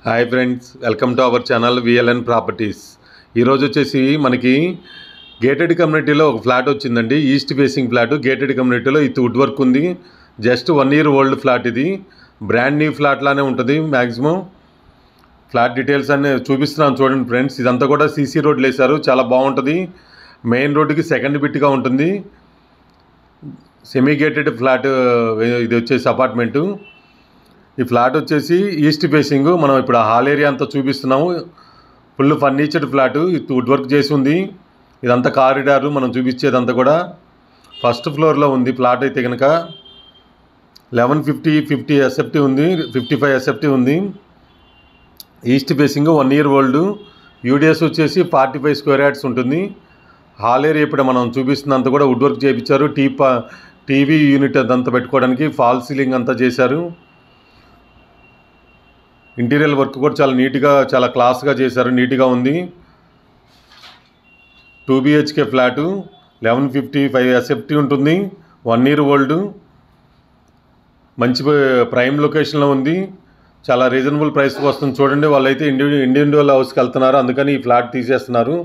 hi friends welcome to our channel VLN properties ఈరోజు వచ్చేసి మనకి గేటెడ్ కమ్యూనిటీలో ఒక ఫ్లాట్ వచ్చిందండి ఈస్ట్ ఫేసింగ్ ఫ్లాట్ గేటెడ్ కమ్యూనిటీలో ఇది వుడ్ వర్క్ ఉంది just one year old flat ఇది బ్రాండ్ న్యూ ఫ్లాట్ లానే ఉంటుంది మ్యాక్సిమం ఫ్లాట్ డీటెయిల్స్ అన్ని చూపిస్తున్నాను చూడండి ఫ్రెండ్స్ ఇదంతా కూడా సీసీ రోడ్లు వేశారు చాలా బాగుంటుంది మెయిన్ రోడ్డుకి సెకండ్ బిట్గా ఉంటుంది సెమీ గేటెడ్ ఫ్లాట్ ఇది వచ్చేసి అపార్ట్మెంటు ఈ ఫ్లాట్ వచ్చేసి ఈస్ట్ ఫేసింగ్ మనం ఇప్పుడు ఆ హాల్ ఏరియా అంతా చూపిస్తున్నాము full furnished flat wood work చేసి ఉంది ఇదంతా కారిడారు మనం చూపించేదంతా కూడా ఫస్ట్ ఫ్లోర్లో ఉంది ఫ్లాట్ అయితే కనుక లెవెన్ ఫిఫ్టీ ఫిఫ్టీ ఎస్ఎఫ్టీ ఉంది ఫిఫ్టీ ఫైవ్ ఎస్ఎఫ్టీ ఉంది east facing one year old UDS వచ్చేసి ఫార్టీ ఫైవ్ స్క్వేర్ యార్డ్స్ ఉంటుంది హాల్ ఏరియా ఇప్పుడు మనం చూపిస్తున్నంత కూడా వుడ్ వర్క్ చేయించారు టీ టీవీ యూనిట్ అదంతా పెట్టుకోవడానికి ఫాల్ సీలింగ్ అంతా చేశారు ఇంటీరియర్ వర్క్ కూడా చాలా నీట్గా చాలా క్లాస్గా చేశారు నీట్గా ఉంది two BHK flat eleven fifty five SFT ఉంటుంది వన్ ఇయర్ ఓల్డ్ మంచి ప్రైమ్ లొకేషన్లో ఉంది చాలా రీజనబుల్ ప్రైస్కి వస్తుంది చూడండి వాళ్ళైతే ఇండి ఇండివిజువల్ హౌస్కి వెళ్తున్నారు అందుకని ఈ ఫ్లాట్ తీసేస్తున్నారు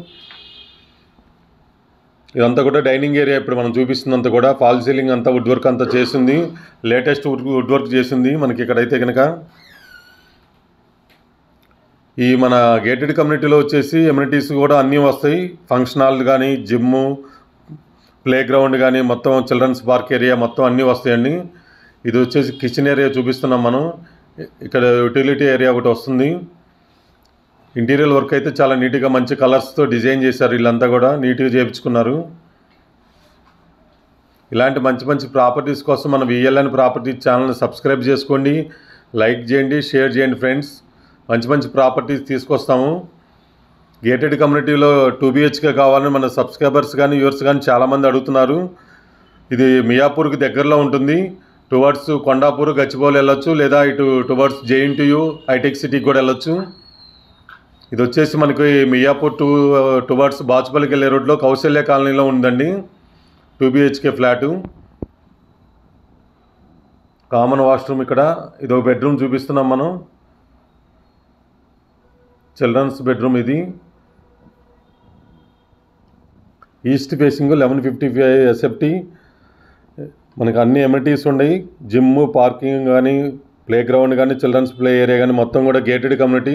ఇదంతా కూడా డైనింగ్ ఏరియా ఇప్పుడు మనం చూపిస్తున్నంత కూడా ఫాల్ సీలింగ్ అంతా వుడ్ వర్క్ అంతా చేసింది లేటెస్ట్ వుడ్ వుడ్ వర్క్ చేసింది మనకి ఇక్కడైతే కనుక ఈ మన గేటెడ్ కమ్యూనిటీలో వచ్చేసి ఎమ్యూనిటీస్ కూడా అన్నీ వస్తాయి ఫంక్షన్ హాల్ కానీ జిమ్ ప్లే గ్రౌండ్ కానీ మొత్తం చిల్డ్రన్స్ పార్క్ ఏరియా మొత్తం అన్నీ వస్తాయండి ఇది వచ్చేసి కిచెన్ ఏరియా చూపిస్తున్నాం మనం ఇక్కడ యూటిలిటీ ఏరియా ఒకటి వస్తుంది ఇంటీరియర్ వర్క్ అయితే చాలా నీట్గా మంచి కలర్స్తో డిజైన్ చేశారు వీళ్ళంతా కూడా నీట్గా చేయించుకున్నారు ఇలాంటి మంచి మంచి ప్రాపర్టీస్ కోసం మన విఎల్ఎన్ ప్రాపర్టీ ఛానల్ని సబ్స్క్రైబ్ చేసుకోండి లైక్ చేయండి షేర్ చేయండి ఫ్రెండ్స్ మంచి మంచి ప్రాపర్టీస్ తీసుకొస్తాము గేటెడ్ కమ్యూనిటీలో టూ బిహెచ్కే కావాలని మన సబ్స్క్రైబర్స్ కానీ వ్యూవర్స్ కానీ చాలామంది అడుగుతున్నారు ఇది మియాపూర్కి దగ్గరలో ఉంటుంది టువర్డ్స్ కొండాపూర్ గచ్చిబౌలి వెళ్ళొచ్చు లేదా ఇటు టువర్డ్స్ జేఎన్టీయు హైటెక్ సిటీకి కూడా వెళ్ళొచ్చు ఇది వచ్చేసి మనకి మియాపూర్ టూ టువర్డ్స్ బాచుపల్లికి వెళ్ళే రోడ్లో కౌశల్య కాలనీలో ఉందండి two BHK flat common washroom ఇక్కడ ఇది ఒక బెడ్రూమ్ చూపిస్తున్నాం మనం చిల్డ్రన్స్ బెడ్రూమ్ ఇది east facing eleven fifty five SFT మనకి అన్ని ఎమ్యూనిటీస్ ఉన్నాయి జిమ్ పార్కింగ్ కానీ ప్లే గ్రౌండ్ కానీ చిల్డ్రన్స్ ప్లే ఏరియా కానీ మొత్తం కూడా గేటెడ్ కమ్యూనిటీ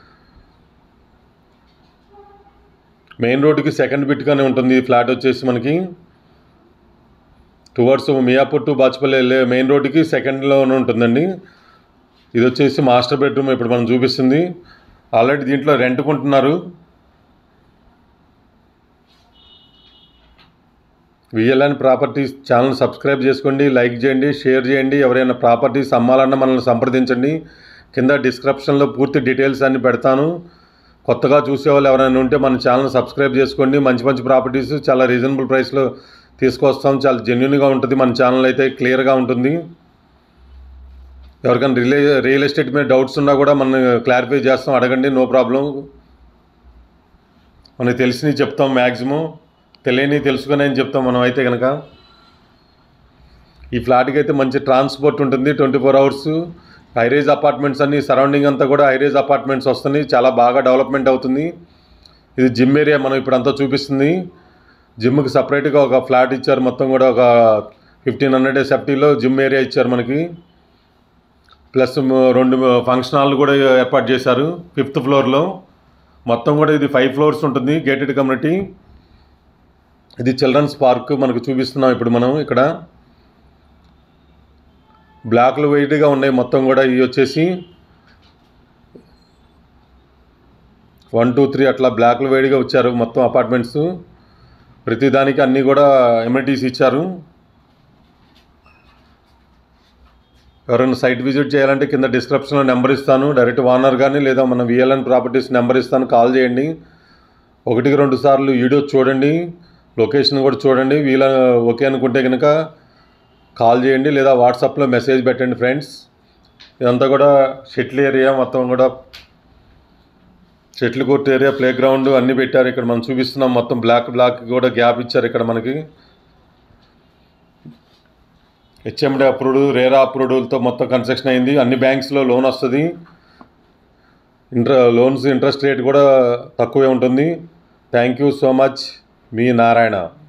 మెయిన్ రోడ్డుకి సెకండ్ బిట్గానే ఉంటుంది ఈ ఫ్లాట్ వచ్చేసి మనకి టువర్డ్స్ మియాపూర్ టు బాచుపల్లి వెళ్ళే మెయిన్ రోడ్డుకి సెకండ్లోనే ఉంటుందండి ఇది వచ్చేసి మాస్టర్ బెడ్రూమ్ ఇప్పుడు మనం చూపిస్తుంది ఆల్రెడీ దీంట్లో రెంట్కుంటున్నారు విఎల్ఎన్ ప్రాపర్టీస్ ఛానల్ సబ్స్క్రైబ్ చేసుకోండి లైక్ చేయండి షేర్ చేయండి ఎవరైనా ప్రాపర్టీస్ అమ్మాలన్నా మనల్ని సంప్రదించండి కింద డిస్క్రిప్షన్లో పూర్తి డీటెయిల్స్ అన్ని పెడతాను కొత్తగా చూసే వాళ్ళు ఎవరైనా ఉంటే మన ఛానల్ సబ్స్క్రైబ్ చేసుకోండి మంచి మంచి ప్రాపర్టీస్ చాలా రీజనబుల్ ప్రైస్లో తీసుకొస్తాం చాలా జెన్యున్గా ఉంటుంది మన ఛానల్ అయితే క్లియర్గా ఉంటుంది ఎవరికైనా రియల్ రియల్ ఎస్టేట్ మీద డౌట్స్ ఉన్నా కూడా మనం క్లారిఫై చేస్తాం అడగండి నో ప్రాబ్లం మనకి తెలిసినవి చెప్తాం మ్యాక్సిమం తెలియని తెలుసుకుని అని చెప్తాం మనం అయితే కనుక ఈ ఫ్లాట్కి అయితే మంచి ట్రాన్స్పోర్ట్ ఉంటుంది twenty four hours highrise apartments అన్ని సరౌండింగ్ అంతా కూడా హైరేజ్ అపార్ట్మెంట్స్ వస్తున్నాయి చాలా బాగా డెవలప్మెంట్ అవుతుంది ఇది జిమ్ ఏరియా మనం ఇప్పుడు అంతా చూపిస్తుంది జిమ్కి సపరేట్గా ఒక ఫ్లాట్ ఇచ్చారు మొత్తం కూడా ఒక ఫిఫ్టీన్ హండ్రెడ్ ఎస్ఎఫ్టీలో జిమ్ ఏరియా ఇచ్చారు మనకి ప్లస్ రెండు ఫంక్షన్ హాల్ కూడా ఏర్పాటు చేశారు ఫిఫ్త్ ఫ్లోర్లో మొత్తం కూడా ఇది ఫైవ్ ఫ్లోర్స్ ఉంటుంది గేటెడ్ కమ్యూనిటీ ఇది చిల్డ్రన్స్ పార్క్ మనకు చూపిస్తున్నాం ఇప్పుడు మనం ఇక్కడ బ్లాక్లు వైట్గా ఉన్నాయి మొత్తం కూడా ఇవి వచ్చేసి వన్ టూ త్రీ అట్లా బ్లాక్లు వేడిగా వచ్చారు మొత్తం అపార్ట్మెంట్స్ ప్రతిదానికి అన్నీ కూడా ఎమ్యూనిటీస్ ఇచ్చారు ఎవరైనా సైట్ విజిట్ చేయాలంటే కింద డిస్క్రిప్షన్లో నెంబర్ ఇస్తాను డైరెక్ట్ ఓనర్ కానీ లేదా మన విఎల్ఎన్ ప్రాపర్టీస్ నెంబర్ ఇస్తాను కాల్ చేయండి ఒకటికి రెండు సార్లు వీడియో చూడండి లొకేషన్ కూడా చూడండి వీళ్ళ ఓకే అనుకుంటే కనుక కాల్ చేయండి లేదా వాట్సాప్లో మెసేజ్ పెట్టండి ఫ్రెండ్స్ ఇదంతా కూడా షెటిల్ ఏరియా మొత్తం కూడా shuttle court area play ground అన్నీ పెట్టారు ఇక్కడ మనం చూపిస్తున్నాం మొత్తం బ్లాక్ బ్లాక్ కూడా గ్యాప్ ఇచ్చారు ఇక్కడ మనకి హెచ్ఎండి అప్రూవ్డ్ రేరా అప్రూవ్డ్తో మొత్తం కన్స్ట్రక్షన్ అయింది అన్ని బ్యాంక్స్లో లోన్ వస్తుంది ఇంట్ర లోన్స్ ఇంట్రెస్ట్ రేట్ కూడా తక్కువే ఉంటుంది థ్యాంక్ యూ సో మచ్ మీ నారాయణ